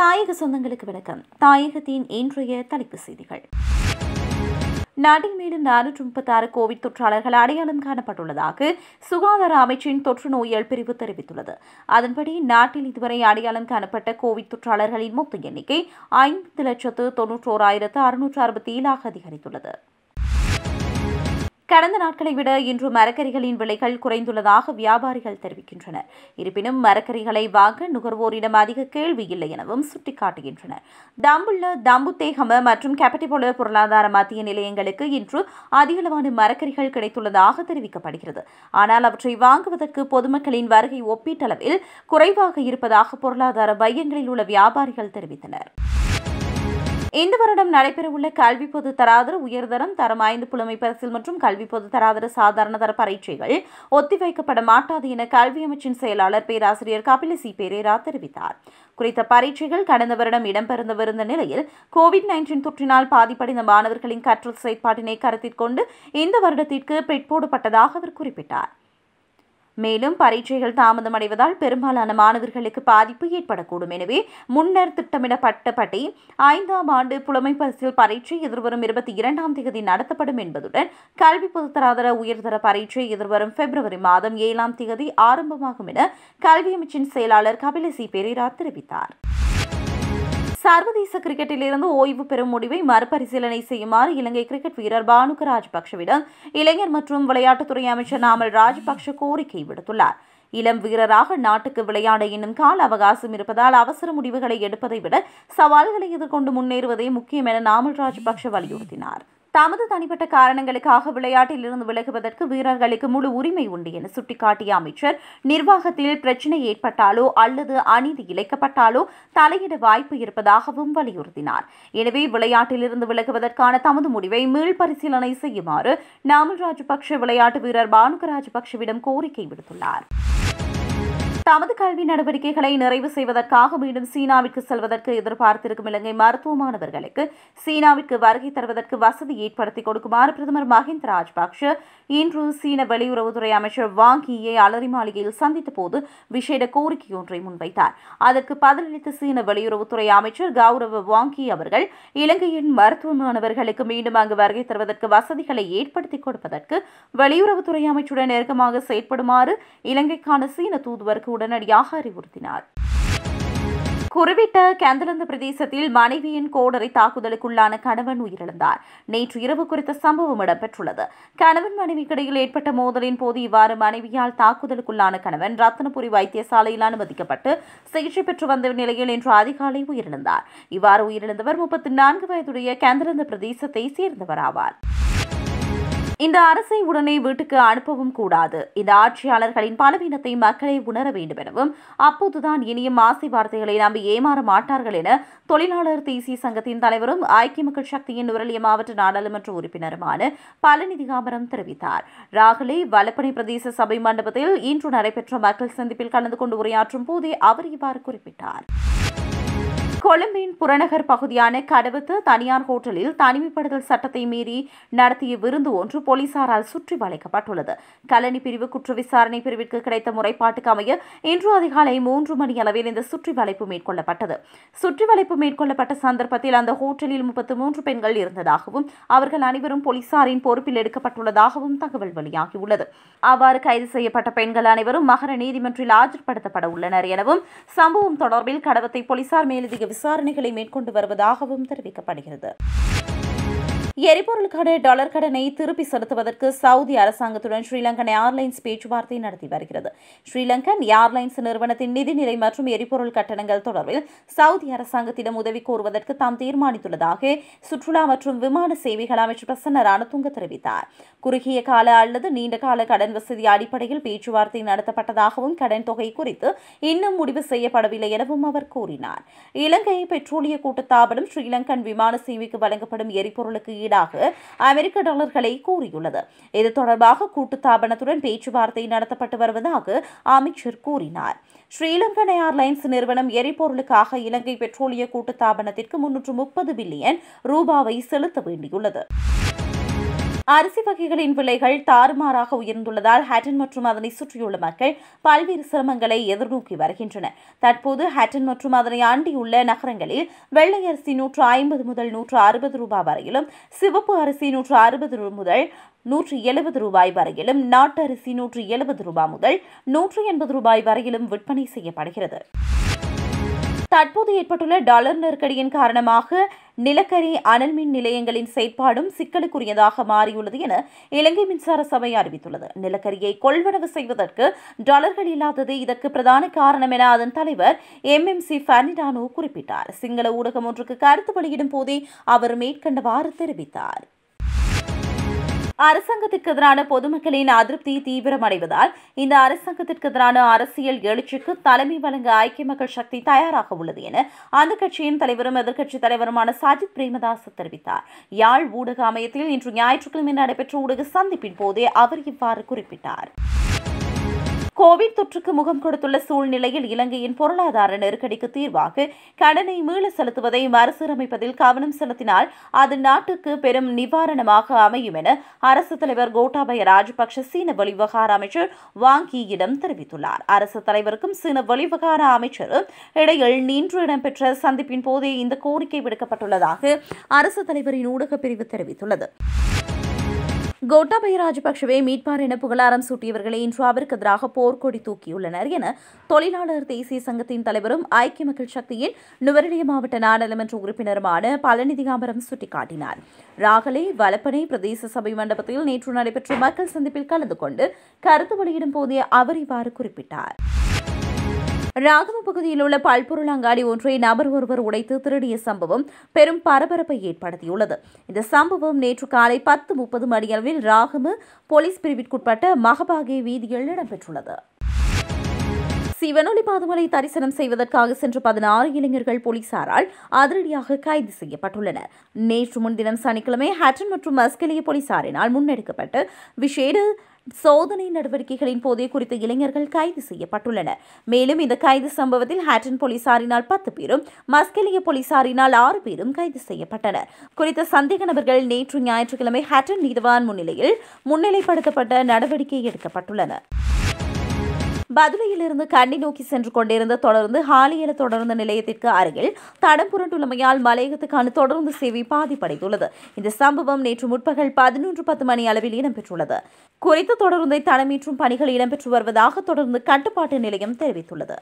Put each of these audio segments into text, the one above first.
தாயக சொந்தங்களுக்கு வணக்கம் தாயகத்தின் இன்றைய தலைப்புச் செய்திகள் நாட்டில் மேலும் நானூற்று முப்பத்தாறு கோவிட் தொற்றாளர்கள் அடையாளம் காணப்பட்டுள்ளதாக சுகாதார அமைச்சின் தொற்று நோயியல் பிரிவு தெரிவித்துள்ளது அதன்படி நாட்டில் இதுவரை அடையாளம் காணப்பட்ட கோவிட் தொற்றாளர்களின் மொத்த எண்ணிக்கை ஐம்பது லட்சத்து தொன்னூற்றோராயிரத்து அறுநூற்று அறுபத்தி ஏழாக அதிகரித்துள்ளது கடந்த நாட்களை விட இன்று மரக்கறிகளின் விலைகள் குறைந்துள்ளதாக வியாபாரிகள் தெரிவிக்கின்றனர் இருப்பினும் மரக்கறிகளை வாங்க நுகர்வோரிடம் அதிக கேள்வி இல்லை எனவும் சுட்டிக்காட்டுகின்றனர் தம்புள்ள தம்புத்தேகம மற்றும் கேபிட்டிபோல பொருளாதார மத்திய நிலையங்களுக்கு இன்று அதிகளவான மரக்கறிகள் கிடைத்துள்ளதாக தெரிவிக்கப்படுகிறது ஆனால் அவற்றை வாங்குவதற்கு பொதுமக்களின் வருகை ஒப்பீட்டளவில் குறைவாக இருப்பதாக பொருளாதார மையங்களில் உள்ள வியாபாரிகள் தெரிவித்தனர் இந்த வருடம் நடைபெறவுள்ள கல்வி பொது தராதர உயர்தரம் தரம் ஐந்து புலமை பரிசில் மற்றும் கல்வி பொது தராதர சாதாரண தர பரீட்சைகள் ஒத்திவைக்கப்பட மாட்டாது என கல்வி அமைச்சின் செயலாளர் பேராசிரியர் கபிலசி பெரேரா தெரிவித்தார் குறித்த பரீட்சைகள் கடந்த வருடம் இடம்பெறந்தவிருந்த நிலையில் கோவிட் நைன்டீன் தொற்றினால் பாதிப்படைந்த மாணவர்களின் கற்றல் செயற்பாட்டினை கருத்தில் கொண்டு இந்த வருடத்திற்கு பெட்போடப்பட்டதாக அவர் குறிப்பிட்டார் மேலும் பரீட்சைகள் தாமதமடைவதால் பெரும்பாலான மாணவர்களுக்கு பாதிப்பு ஏற்படக்கூடும் எனவே முன்னர் திட்டமிடப்பட்டபடி ஐந்தாம் ஆண்டு புலமை பரிசில் பரீட்சை எதிர்வரும் இருபத்தி இரண்டாம் தேதி நடத்தப்படும் என்பதுடன் கல்வி பொதுத்தராதர உயர்தர பரீட்சை எதிர்வரும் பிப்ரவரி மாதம் ஏழாம் தேதி ஆரம்பமாகும் என கல்வி அமைச்சின் செயலாளர் கபிலசி பெரேரா தெரிவித்தார் சர்வதேச கிரிக்கெட்டிலிருந்து ஓய்வு பெறும் முடிவை மறுபரிசீலனை செய்யுமாறு இலங்கை கிரிக்கெட் வீரர் பானுக ராஜபக்ஷவிடம் இளைஞர் மற்றும் விளையாட்டுத்துறை அமைச்சர் நாமல் ராஜபக்ஷ கோரிக்கை விடுத்துள்ளார் இளம் வீரராக நாட்டுக்கு விளையாட இன்னும் கால அவகாசம் இருப்பதால் அவசர முடிவுகளை எடுப்பதை விட சவால்களை எதிர்கொண்டு முன்னேறுவதே முக்கியம் என நாமல் ராஜபக்ஷ வலியுறுத்தினார் தமது தனிப்பட்ட காரணங்களுக்காக விளையாட்டில் இருந்து விலகுவதற்கு வீரர்களுக்கு முழு உரிமை உண்டு என சுட்டிக்காட்டிய அமைச்சர் நிர்வாகத்தில் பிரச்சினை ஏற்பட்டாலோ அல்லது அநீதி இழைக்கப்பட்டாலோ தலையிட வாய்ப்பு இருப்பதாகவும் வலியுறுத்தினார் எனவே விளையாட்டிலிருந்து விலகுவதற்கான தமது முடிவை மீள்பரிசீலனை செய்யுமாறு நாமல் ராஜபக்ஷ விளையாட்டு வீரர் பானுக ராஜபக்ஷவிடம் கோரிக்கை விடுத்துள்ளார் தமது கல்வி நடவடிக்கைகளை நிறைவு செய்வதற்காக மீண்டும் சீனாவிற்கு செல்வதற்கு எதிர்பார்த்திருக்கும் இலங்கை மருத்துவ மாணவர்களுக்கு சீனாவிற்கு வருகை தருவதற்கு வசதி ஏற்படுத்தி கொடுக்குமாறு பிரதமர் மஹிந்த ராஜபக்ஷ இன்று சீன வெளியுறவுத்துறை அமைச்சர் வாங் ஈயை அலரி மாளிகையில் சந்தித்த போது விசேட கோரிக்கை ஒன்றை முன்வைத்தார் அதற்கு பதிலளித்த சீன வெளியுறவுத்துறை அமைச்சர் கௌரவ வாங்கி அவர்கள் இலங்கையின் மருத்துவ மாணவர்களுக்கு மீண்டும் அங்கு வருகை தருவதற்கு வசதிகளை ஏற்படுத்தி கொடுப்பதற்கு வெளியுறவுத்துறை அமைச்சுடன் நெருக்கமாக செயற்படுமாறு இலங்கைக்கான சீன தூதுவருக்கு உடனடியாக அறிவுறுத்தினார் குறிப்பிட்ட கேந்தலந்த பிரதேசத்தில் மனைவியின் கோடரை தாக்குதலுக்குள்ளான கணவன் உயிரிழந்தார் நேற்று இரவு குறித்த சம்பவம் இடம்பெற்றுள்ளது கணவன் மனைவிக்கிடையில் ஏற்பட்ட மோதலின் போது இவ்வாறு மனைவியால் தாக்குதலுக்குள்ளான கணவன் ரத்னபுரி வைத்தியசாலையில் அனுமதிக்கப்பட்டு சிகிச்சை பெற்று வந்த நிலையில் இன்று அதிகாலை உயிரிழந்தார் இவ்வாறு உயிரிழந்தவர் முப்பத்தி நான்கு வயதுடைய கேந்தலந்த பிரதேசத்தை சேர்ந்தவர் ஆவார் இந்த அரசை உடனே வீட்டுக்கு அனுப்பவும் கூடாது இந்த ஆட்சியாளர்களின் பலவீனத்தை மக்களை உணர வேண்டும் எனவும் அப்போதுதான் இனியும் ஆசை வார்த்தைகளை நம்பி ஏமாற மாட்டார்கள் என தொழிலாளர் தேசிய சங்கத்தின் தலைவரும் ஐக்கிய மக்கள் சக்தியின் நுரலிய மாவட்ட நாடாளுமன்ற உறுப்பினருமான பழனி திகாம்பரம் தெரிவித்தார் ராகலை வலப்பனை பிரதேச சபை மண்டபத்தில் இன்று நடைபெற்ற மக்கள் சந்திப்பில் கலந்து கொண்டு உரையாற்றும் போதே அவர் இவ்வாறு குறிப்பிட்டார் கொழும்பின் புறநகர் பகுதியான கடவுத்து தனியார் ஹோட்டலில் தனிமைப்படுத்தல் சட்டத்தை மீறி நடத்திய விருந்து ஒன்று போலீசாரால் சுற்றி வளைக்கப்பட்டுள்ளது கலனி பிரிவு குற்ற விசாரணை பிரிவிற்கு கிடைத்த முறைப்பாட்டுக்கு அமைய இன்று அதிகாலை மூன்று மணி அளவில் இந்த சுற்றி வளைப்பு மேற்கொள்ளப்பட்டது சுற்றி வளைப்பு மேற்கொள்ளப்பட்ட சந்தர்ப்பத்தில் அந்த ஹோட்டலில் முப்பத்து மூன்று பெண்கள் இருந்ததாகவும் அவர்கள் அனைவரும் போலீசாரின் பொறுப்பில் எடுக்கப்பட்டுள்ளதாகவும் தகவல் வெளியாகியுள்ளது அவ்வாறு கைது செய்யப்பட்ட பெண்கள் அனைவரும் மகர நீதிமன்றில் ஆஜர்படுத்தப்பட உள்ளனர் எனவும் சம்பவம் தொடர்பில் கடவத்தை போலீசார் மேலதிக விசாரணைகளை மேற்கொண்டு வருவதாகவும் தெரிவிக்கப்படுகிறது எரிபொருளுக்கான டாலர் கடனை திருப்பி செலுத்துவதற்கு சவுதி அரசாங்கத்துடன் ஸ்ரீலங்கன் ஏர்லைன்ஸ் பேச்சுவார்த்தை நடத்தி வருகிறது ஸ்ரீலங்கன் ஏர்லைன்ஸ் நிறுவனத்தின் நிதிநிலை மற்றும் எரிபொருள் கட்டணங்கள் தொடர்பில் சவுதி அரசாங்கத்திடம் உதவி கோருவதற்கு தாம் தீர்மானித்துள்ளதாக சுற்றுலா மற்றும் விமான சேவைகள் அமைச்சர் பிரசன்ன ரணதுங்க தெரிவித்தார் குறுகிய கால அல்லது நீண்ட கால கடன் வசதி அடிப்படையில் பேச்சுவார்த்தை நடத்தப்பட்டதாகவும் கடன் தொகை குறித்து இன்னும் முடிவு செய்யப்படவில்லை எனவும் அவர் கூறினார் இலங்கை பெட்ரோலிய கூட்டுத்தாபனம் ஸ்ரீலங்கன் விமான சேவைக்கு வழங்கப்படும் எரிபொருளுக்கு ஈடாக அமெரிக்க டாலர்களை கூறியுள்ளது இது தொடர்பாக கூட்டுத்தாபனத்துடன் பேச்சுவார்த்தை நடத்தப்பட்டு வருவதாக அமைச்சர் கூறினார் ஸ்ரீலங்கன் ஏர்லைன்ஸ் நிறுவனம் எரிபொருளுக்காக இலங்கை பெட்ரோலிய கூட்டுத்தாபனத்திற்கு முன்னூற்று முப்பது பில்லியன் ரூபாவை செலுத்த வேண்டியுள்ளது அரிசி வகைகளின் விலைகள் தாறுமாறாக உயர்ந்துள்ளதால் ஹேட்டன் மற்றும் அதனை சுற்றியுள்ள மக்கள் பல்வேறு சிரமங்களை எதிர்நோக்கி வருகின்றனர் தற்போது ஹேட்டன் மற்றும் அதனை ஆண்டியுள்ள நகரங்களில் வெள்ளை அரிசி நூற்று ஐம்பது முதல் நூற்று அறுபது ரூபாய் வரையிலும் சிவப்பு அரிசி நூற்று அறுபது முதல் நூற்றி எழுபது ரூபாய் வரையிலும் நாட்டு அரிசி நூற்றி எழுபது ரூபாய் முதல் நூற்றி எண்பது ரூபாய் வரையிலும் விற்பனை செய்யப்படுகிறது தற்போது ஏற்பட்டுள்ள டாலர் நெருக்கடியின் காரணமாக நிலக்கரி அனல் மின் நிலையங்களின் செயற்பாடும் சிக்கலுக்குரியதாக மாறியுள்ளது என இலங்கை மின்சார சபை அறிவித்துள்ளது நிலக்கரியை கொள்வனவு செய்வதற்கு டாலர்கள் இல்லாதது இதற்கு பிரதான காரணம் என அதன் தலைவர் எம் எம் சி ஃபர்னிடானோ குறிப்பிட்டார் சிங்கள ஊடகம் ஒன்றுக்கு கருத்து வெளியிடும் போதே அவர் மேற்கண்டவாறு தெரிவித்தார் அரசாங்கத்திற்கு எதிரான பொதுமக்களின் அதிருப்தி தீவிரமடைவதால் இந்த அரசாங்கத்திற்கு எதிரான அரசியல் எழுச்சிக்கு தலைமை வழங்க ஐக்கிய மக்கள் சக்தி தயாராக உள்ளது என அந்த கட்சியின் தலைவரும் எதிர்க்கட்சித் தலைவருமான சாஜித் பிரேமதாஸ் தெரிவித்தார் யாழ் ஊடக அமையத்தில் இன்று ஞாயிற்றுக்கிழமை நடைபெற்ற ஊடக சந்திப்பின் போதே அவர் இவ்வாறு குறிப்பிட்டார் கோவிட் தொற்றுக்கு முகம் கொடுத்துள்ள சூழ்நிலையில் இலங்கையின் பொருளாதார நெருக்கடிக்கு தீர்வாக கடனை மீள செலுத்துவதை மறுசீரமைப்பதில் கவனம் செலுத்தினால் அது நாட்டுக்கு பெரும் நிவாரணமாக அமையும் என அரசு தலைவர் கோட்டாபய ராஜபக்ஷ சீன வெளிவிவகார அமைச்சர் வாங்கியிடம் தெரிவித்துள்ளார் அரசு தலைவருக்கும் சீன வெளிவிவகார அமைச்சரும் இடையில் நின்று இடம்பெற்ற சந்திப்பின் போதே இந்த கோரிக்கை விடுக்கப்பட்டுள்ளதாக அரசு தலைவரின் ஊடகப் பிரிவு தெரிவித்துள்ளது கோட்டாபய ராஜபக்சவே மீட்பார் என புகழாரம் சூட்டியவர்களை இன்று அவருக்கு எதிராக போர்க்கொடி தூக்கியுள்ளனர் என தொழிலாளர் தேசிய சங்கத்தின் தலைவரும் ஐக்கிய மக்கள் சக்தியின் நுவரெலிய மாவட்ட நாடாளுமன்ற உறுப்பினருமான பழனிதிகாம்பரம் சுட்டிக்காட்டினார் ராகலை வலப்பனை பிரதேச சபை மண்டபத்தில் நேற்று நடைபெற்ற மக்கள் சந்திப்பில் கலந்து கொண்டு கருத்து வெளியிடும் போதே அவர் இவ்வாறு குறிப்பிட்டார் ராகம பகுதியில் உள்ள பல்பொருள் அங்காடி ஒன்றை நபர் ஒருவர் உடைத்து திருடிய சம்பவம் பெரும் பரபரப்பை ஏற்படுத்தியுள்ளது இந்த சம்பவம் நேற்று காலை பத்து முப்பது மணியளவில் ராகம போலீஸ் பிரிவிற்குட்பட்ட மகபாகே வீதியில் இடம்பெற்றுள்ளது சிவனொலி பாதமலை தரிசனம் செய்வதற்காக சென்ற பதினாறு இளைஞர்கள் போலீசாரால் அதிரடியாக கைது செய்யப்பட்டுள்ளனர் நேற்று முன்தினம் சனிக்கிழமை ஹேட்டன் மற்றும் மஸ்கெலிய போலீசாரினால் முன்னெடுக்கப்பட்ட விசேட சோதனை நடவடிக்கைகளின் போதே குறித்த இளைஞர்கள் கைது செய்யப்பட்டுள்ளனர் மேலும் இந்த கைது சம்பவத்தில் ஹேட்டன் போலீசாரினால் பத்து பேரும் மஸ்கெலிய போலீசாரினால் ஆறு பேரும் கைது செய்யப்பட்டனர் குறித்த சந்தேக நபர்கள் நேற்று ஞாயிற்றுக்கிழமை ஹேட்டன் நீதவான் முன்னிலையில் முன்னிலைப்படுத்தப்பட்ட நடவடிக்கை எடுக்கப்பட்டுள்ளன பதுளையிலிருந்து கண்டி நோக்கி சென்று கொண்டிருந்த தொடர்ந்து ஹாலியல தொடர்ந்து நிலையத்திற்கு அருகில் தடம் புரண்டுள்ளமையால் மலையகத்துக்கான தொடர்ந்து சேவை பாதிப்படைந்துள்ளது இந்த சம்பவம் நேற்று முற்பகல் பதினொன்று பத்து மணி அளவில் இடம்பெற்றுள்ளது குறித்த தொடர்ந்தை தடமீற்றும் பணிகள் இடம்பெற்று வருவதாக தொடர்ந்து கட்டுப்பாட்டு நிலையம் தெரிவித்துள்ளது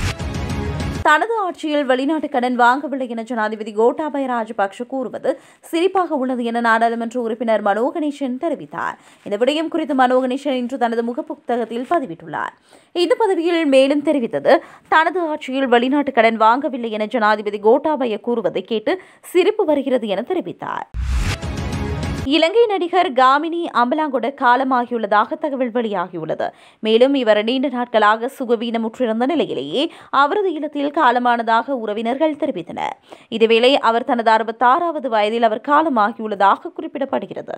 தனது ஆட்சியில் வெளிநாட்டு கடன் வாங்கவில்லை என ஜனாதிபதி கோட்டாபய ராஜபக்ஷ கூறுவது சிரிப்பாக உள்ளது என நாடாளுமன்ற உறுப்பினர் மனோ கணேசன் தெரிவித்தார் இந்த விடயம் குறித்து மனோ கணேசன் இன்று தனது முகப்புத்தகத்தில் பதிவிட்டுள்ளார் இந்த பதவியில் மேலும் தெரிவித்தது தனது ஆட்சியில் வெளிநாட்டு கடன் வாங்கவில்லை என ஜனாதிபதி கோட்டாபய கூறுவதை கேட்டு சிரிப்பு வருகிறது என தெரிவித்தார் இலங்கை நடிகர் காமினி அம்பலாங்கொட காலமாகியுள்ளதாக தகவல் வெளியாகியுள்ளது மேலும் இவர் நீண்ட நாட்களாக சுகவீனமுற்றிருந்த நிலையிலேயே அவரது இல்லத்தில் காலமானதாக உறவினர்கள் தெரிவித்தனர் இதேவேளை அவர் தனது அறுபத்தாறாவது வயதில் அவர் காலமாகியுள்ளதாக குறிப்பிடப்படுகிறது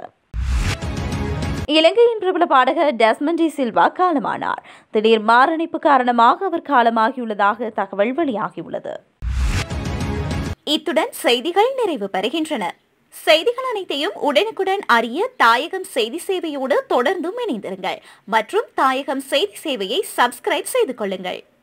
இலங்கையின் பிரபல பாடகர் டெஸ்மண்ட் டி சில்வா காலமானார் திடீர் மாரடைப்பு காரணமாக அவர் காலமாகியுள்ளதாக தகவல் வெளியாகியுள்ளது இத்துடன் செய்திகள் நிறைவு பெறுகின்றன செய்திகள் அனைத்தையும் உடனுக்குடன் அறிய தாயகம் செய்தி சேவையோடு தொடர்ந்தும் இணைந்திருங்கள் மற்றும் தாயகம் செய்தி சேவையை சப்ஸ்கிரைப் செய்து கொள்ளுங்கள்